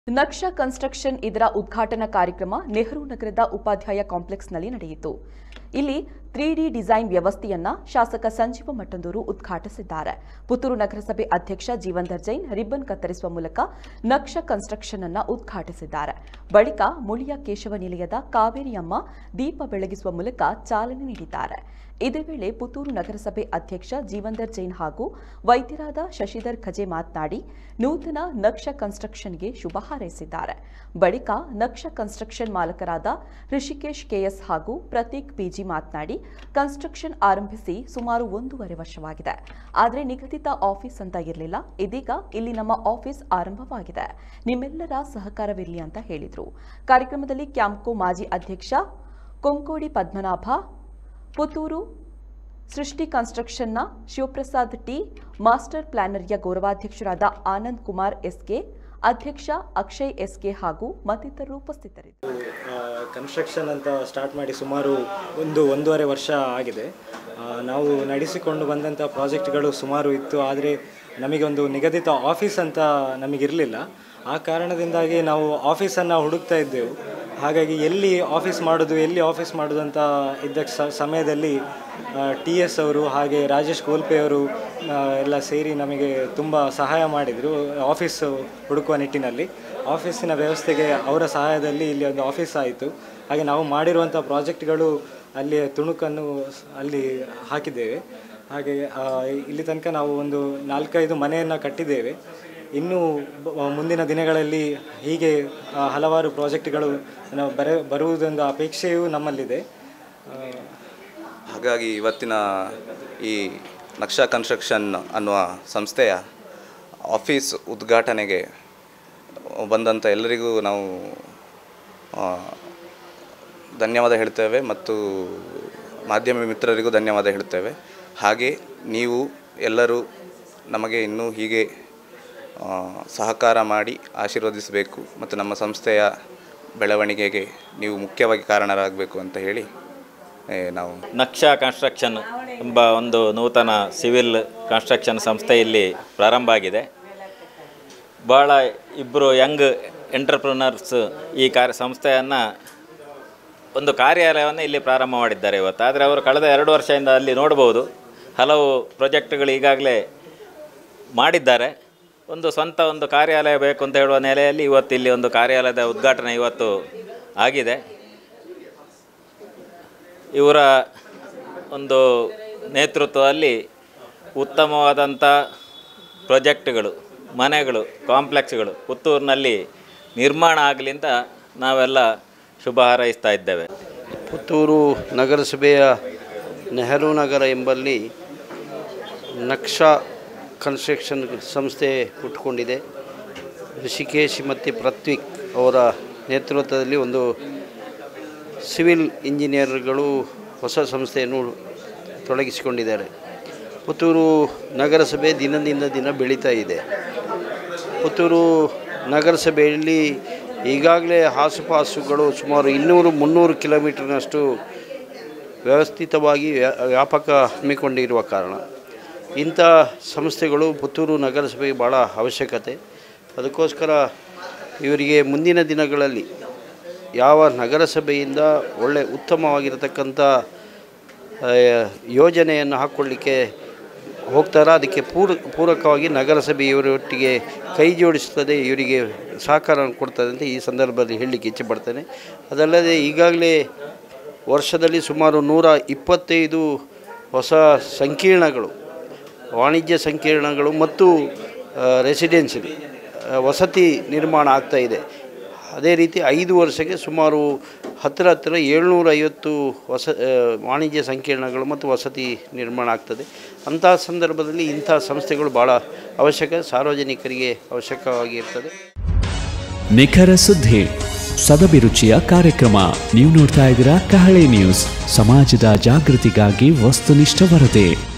ನಕ್ಷಾ construction ಇದರ ಉದ್ಘಾಟನಾ ಕಾರ್ಯಕ್ರಮ ನೆಹರು ನಗರದ ಉಪಾಧ್ಯಾಯ ಕಾಂಪ್ಲೆಕ್ಸ್ನಲ್ಲಿ ನಡೆಯಿತು ಇಲ್ಲಿ ತ್ರೀ ಡಿ ಡಿಸೈನ್ ವ್ಯವಸ್ಥೆಯನ್ನ ಶಾಸಕ ಸಂಜೀವ ಮಟ್ಟಂದೂರು ಉದ್ಘಾಟಿಸಿದ್ದಾರೆ ಪುತ್ತೂರು ನಗರಸಭೆ ಅಧ್ಯಕ್ಷ ಜೀವಂದರ್ ಜೈನ್ ರಿಬ್ಬನ್ ಕತ್ತರಿಸುವ ಮೂಲಕ ನಕ್ಷಾ ಕನ್ಸ್ಟ್ರಕ್ಷನ್ ಅನ್ನ ಉದ್ಘಾಟಿಸಿದ್ದಾರೆ ಬಳಿಕ ಮುಳಿಯ ಕೇಶವ ನಿಲಯದ ಕಾವೇರಿಯಮ್ಮ ದೀಪ ಬೆಳಗಿಸುವ ಮೂಲಕ ಚಾಲನೆ ನೀಡಿದ್ದಾರೆ ಇದೇ ವೇಳೆ ಪುತ್ತೂರು ನಗರಸಭೆ ಅಧ್ಯಕ್ಷ ಜೀವಂದರ್ ಜೈನ್ ಹಾಗೂ ವೈದ್ಯರಾದ ಶಶಿಧರ್ ಖಜೆ ಮಾತನಾಡಿ ನೂತನ ನಕ್ಷ ಕನ್ಸ್ಟ್ರಕ್ಷನ್ಗೆ ಶುಭ ಹಾರೈಸಿದ್ದಾರೆ ಬಳಿಕ ನಕ್ಷ ಕನ್ಸ್ಟ್ರಕ್ಷನ್ ಮಾಲಕರಾದ ಋಷಿಕೇಶ್ ಕೆಎಸ್ ಹಾಗೂ ಪ್ರತೀಕ್ ಪಿಜಿ ಮಾತನಾಡಿ ಕನ್ಸ್ಟ್ರಕ್ಷನ್ ಆರಂಭಿಸಿ ಸುಮಾರು ಒಂದೂವರೆ ವರ್ಷವಾಗಿದೆ ಆದರೆ ನಿಗದಿತ ಆಫೀಸ್ ಅಂತ ಇರಲಿಲ್ಲ ಇದೀಗ ಇಲ್ಲಿ ನಮ್ಮ ಆಫೀಸ್ ಆರಂಭವಾಗಿದೆ ನಿಮ್ಮೆಲ್ಲರ ಸಹಕಾರವಿರಲಿ ಅಂತ ಹೇಳಿದರು ಕಾರ್ಯಕ್ರಮದಲ್ಲಿ ಕ್ಯಾಂಪ್ಕೋ ಮಾಜಿ ಅಧ್ಯಕ್ಷ ಕೊಂಕೋಡಿ ಪದ್ಮನಾಭ ಪುತ್ತೂರು ಸೃಷ್ಟಿ ಕನ್ಸ್ಟ್ರಕ್ಷನ್ನ ಶಿವಪ್ರಸಾದ್ ಟಿ ಮಾಸ್ಟರ್ ಪ್ಲಾನರ್ಯ ಗೌರವಾಧ್ಯಕ್ಷರಾದ ಆನಂದ್ ಕುಮಾರ್ ಎಸ್ಕೆ ಅಧ್ಯಕ್ಷ ಅಕ್ಷಯ್ ಎಸ್ಕೆ ಹಾಗೂ ಮತ್ತಿತರರು ಉಪಸ್ಥಿತರಿದ್ದರು ಕನ್ಸ್ಟ್ರಕ್ಷನ್ ಅಂತ ಸ್ಟಾರ್ಟ್ ಮಾಡಿ ಸುಮಾರು ಒಂದು ಒಂದೂವರೆ ವರ್ಷ ಆಗಿದೆ ಆ, ನಾವು ನಡೆಸಿಕೊಂಡು ಬಂದಂಥ ಪ್ರಾಜೆಕ್ಟ್ಗಳು ಸುಮಾರು ಇತ್ತು ಆದರೆ ನಮಗೆ ಒಂದು ನಿಗದಿತ ಆಫೀಸ್ ಅಂತ ನಮಗಿರಲಿಲ್ಲ ಆ ಕಾರಣದಿಂದಾಗಿ ನಾವು ಆಫೀಸನ್ನು ಹುಡುಕ್ತಾ ಇದ್ದೆವು ಹಾಗಾಗಿ ಎಲ್ಲಿ ಆಫೀಸ್ ಮಾಡೋದು ಎಲ್ಲಿ ಆಫೀಸ್ ಮಾಡೋದು ಅಂತ ಇದ್ದ ಸ- ಸಮಯದಲ್ಲಿ ಟಿ ಎಸ್ ಅವರು ಹಾಗೆ ರಾಜೇಶ್ ಕೋಲ್ಪೆ ಅವರು ಆ, ಎಲ್ಲ ಸೇರಿ ನಮಗೆ ತುಂಬ ಸಹಾಯ ಮಾಡಿದರು ಆಫೀಸ್ ಹುಡುಕುವ ನಿಟ್ಟಿನಲ್ಲಿ ಆಫೀಸಿನ ವ್ಯವಸ್ಥೆಗೆ ಅವರ ಸಹಾಯದಲ್ಲಿ ಇಲ್ಲಿ ಒಂದು ಆಫೀಸ್ ಆಯಿತು ಹಾಗೆ ನಾವು ಮಾಡಿರುವಂಥ ಪ್ರಾಜೆಕ್ಟ್ಗಳು ಅಲ್ಲಿ ತುಣುಕನ್ನು ಸ್- ಅಲ್ಲಿ ಹಾಕಿದ್ದೇವೆ ಹಾಗೆ ಆ, ಇಲ್ಲಿ ತನಕ ನಾವು ಒಂದು ನಾಲ್ಕೈದು ಮನೆಯನ್ನು ಕಟ್ಟಿದ್ದೇವೆ ಇನ್ನು ಬ- ಮುಂದಿನ ದಿನಗಳಲ್ಲಿ ಹೀಗೆ ಆ, ಹಲವಾರು ಪ್ರಾಜೆಕ್ಟ್ಗಳು ನಾವು ಬರ ಬರುವುದೊಂದು ಅಪೇಕ್ಷೆಯೂ ನಮ್ಮಲ್ಲಿದೆ ಆ, ಹಾಗಾಗಿ ಇವತ್ತಿನ ಈ ನಕ್ಷಾ ಕನ್ಸ್ಟ್ರಕ್ಷನ್ ಅನ್ನುವ ಸಂಸ್ಥೆಯ ಆಫೀಸ್ ಉದ್ಘಾಟನೆಗೆ ಬಂದಂಥ ಎಲ್ಲರಿಗೂ ನಾವು ಆ, ಧನ್ಯವಾದ ಹೇಳ್ತೇವೆ ಮತ್ತು ಮಾಧ್ಯಮ ಮಿತ್ರರಿಗೂ ಧನ್ಯವಾದ ಹೇಳ್ತೇವೆ ಹಾಗೆ ನೀವು ಎಲ್ಲರೂ ನಮಗೆ ಇನ್ನೂ ಹೀಗೆ ಆ, ಸಹಕಾರ ಮಾಡಿ ಆಶೀರ್ವದಿಸಬೇಕು ಮತ್ತು ನಮ್ಮ ಸಂಸ್ಥೆಯ ಬೆಳವಣಿಗೆಗೆ ನೀವು ಮುಖ್ಯವಾಗಿ ಕಾರಣರಾಗಬೇಕು ಅಂತ ಹೇಳಿ ಏ, ನಾವು ನಕ್ಷಾ ಕನ್ಸ್ಟ್ರಕ್ಷನ್ ಎಂಬ ಒಂದು ನೂತನ ಸಿವಿಲ್ ಕನ್ಸ್ಟ್ರಕ್ಷನ್ ಸಂಸ್ಥೆ ಇಲ್ಲಿ ಪ್ರಾರಂಭ ಆಗಿದೆ ಭಾಳ ಇಬ್ಬರು ಯಂಗ್ ಎಂಟರ್ಪ್ರಿನರ್ಸ್ ಈ ಕಾರ್ಯ ಸಂಸ್ಥೆಯನ್ನು ಒಂದು ಕಾರ್ಯಾಲಯವನ್ನು ಇಲ್ಲಿ ಪ್ರಾರಂಭ ಮಾಡಿದ್ದಾರೆ ಇವತ್ತು ಆದರೆ ಅವರು ಕಳೆದ ಎರಡು ವರ್ಷದಿಂದ ಅಲ್ಲಿ ನೋಡ್ಬೋದು ಹಲವು ಪ್ರಾಜೆಕ್ಟ್ಗಳು ಈಗಾಗಲೇ ಮಾಡಿದ್ದಾರೆ ಒಂದು ಸ್ವಂತ ಒಂದು ಕಾರ್ಯಾಲಯ ಬೇಕು ಅಂತ ಹೇಳುವ ನೆಲೆಯಲ್ಲಿ ಇವತ್ತು ಇಲ್ಲಿ ಒಂದು ಕಾರ್ಯಾಲಯದ ಉದ್ಘಾಟನೆ ಇವತ್ತು ಆಗಿದೆ ಇವರ ಒಂದು ನೇತೃತ್ವದಲ್ಲಿ ಉತ್ತಮವಾದಂಥ ಪ್ರಾಜೆಕ್ಟ್ಗಳು ಮನೆಗಳು ಕಾಂಪ್ಲೆಕ್ಸ್ಗಳು ಪುತ್ತೂರಿನಲ್ಲಿ ನಿರ್ಮಾಣ ಆಗಲಿ ಅಂತ ನಾವೆಲ್ಲ ಶುಭ ಹಾರೈಸ್ತಾ ಇದ್ದೇವೆ ಪುತ್ತೂರು ನಗರಸಭೆಯ ನೆಹರು ನಗರ ಎಂಬಲ್ಲಿ ನಕ್ಷಾ ಕನ್ಸ್ಟ್ರಕ್ಷನ್ ಸಂಸ್ಥೆ ಹುಟ್ಟುಕೊಂಡಿದೆ ಋಷಿಕೇಶ್ ಮತ್ತು ಪ್ರತ್ವಿಕ್ ಅವರ ನೇತೃತ್ವದಲ್ಲಿ ಒಂದು ಸಿವಿಲ್ ಇಂಜಿನಿಯರ್ಗಳು ಹೊಸ ಸಂಸ್ಥೆಯನ್ನು ತೊಡಗಿಸಿಕೊಂಡಿದ್ದಾರೆ ಪುತ್ತೂರು ನಗರಸಭೆ ದಿನದಿಂದ ದಿನ ಬೆಳೀತಾ ಇದೆ ಪುತ್ತೂರು ನಗರಸಭೆಯಲ್ಲಿ ಈಗಾಗಲೇ ಆಸುಪಾಸುಗಳು ಸುಮಾರು ಇನ್ನೂರು ಮುನ್ನೂರು ಕಿಲೋಮೀಟರ್ನಷ್ಟು ವ್ಯವಸ್ಥಿತವಾಗಿ ವ್ಯಾ- ವ್ಯಾಪಕ ಹಮ್ಮಿಕೊಂಡಿರುವ ಕಾರಣ ಇಂಥ ಸಂಸ್ಥೆಗಳು ಪುತ್ತೂರು ನಗರಸಭೆಗೆ ಭಾಳ ಅವಶ್ಯಕತೆ ಅದಕ್ಕೋಸ್ಕರ ಇವರಿಗೆ ಮುಂದಿನ ದಿನಗಳಲ್ಲಿ ಯಾವ ನಗರಸಭೆಯಿಂದ ಒಳ್ಳೆ ಉತ್ತಮವಾಗಿರತಕ್ಕಂಥ ಆ, ಯೋಜನೆಯನ್ನು ಹಾಕ್ಕೊಳ್ಳಿಕ್ಕೆ ಹೋಗ್ತಾರ ಅದಕ್ಕೆ ಪೂರ ಪೂರಕವಾಗಿ ನಗರಸಭೆ ಇವರೊಟ್ಟಿಗೆ ಕೈ ಜೋಡಿಸ್ತದೆ ಇವರಿಗೆ ಸಹಕಾರ ಕೊಡ್ತದೆ ಅಂತ ಈ ಸಂದರ್ಭದಲ್ಲಿ ಹೇಳಲಿಕ್ಕೆ ಇಚ್ಛೆ ಪಡ್ತೇನೆ ಅದಲ್ಲದೆ ಈಗಾಗಲೇ ವರ್ಷದಲ್ಲಿ ಸುಮಾರು ನೂರ ಇಪ್ಪತ್ತೈದು ಹೊಸ ಸಂಕೀರ್ಣಗಳು ವಾಣಿಜ್ಯ ಸಂಕೀರ್ಣಗಳು ಮತ್ತು ರೆಸಿಡೆನ್ಷಿಯಲ್ ವಸತಿ ನಿರ್ಮಾಣ ಆಗ್ತಾ ಇದೆ ಅದೇ ರೀತಿ ಐದು ವರ್ಷಕ್ಕೆ ಸುಮಾರು ಹತ್ತಿರ ಹತ್ತಿರ ಏಳ್ನೂರ ಐವತ್ತು ಹೊಸ ಆ, ವಾಣಿಜ್ಯ ಸಂಕೀರ್ಣಗಳು ಮತ್ತು ವಸತಿ ನಿರ್ಮಾಣ ಆಗ್ತದೆ ಅಂತಹ ಸಂದರ್ಭದಲ್ಲಿ ಇಂಥ ಸಂಸ್ಥೆಗಳು ಭಾಳ ಅವಶ್ಯಕ ಸಾರ್ವಜನಿಕರಿಗೆ ಅವಶ್ಯಕವಾಗಿರ್ತದೆ ನಿಖರ ಸುದ್ದಿ ಸದಭಿರುಚಿಯ ಕಾರ್ಯಕ್ರಮ ನೀವು ನೋಡ್ತಾ ಇದ್ದೀರಾ ಕಹಳೆ ನ್ಯೂಸ್ ಸಮಾಜದ ಜಾಗೃತಿಗಾಗಿ ವಸ್ತುನಿಷ್ಠ ವರದಿ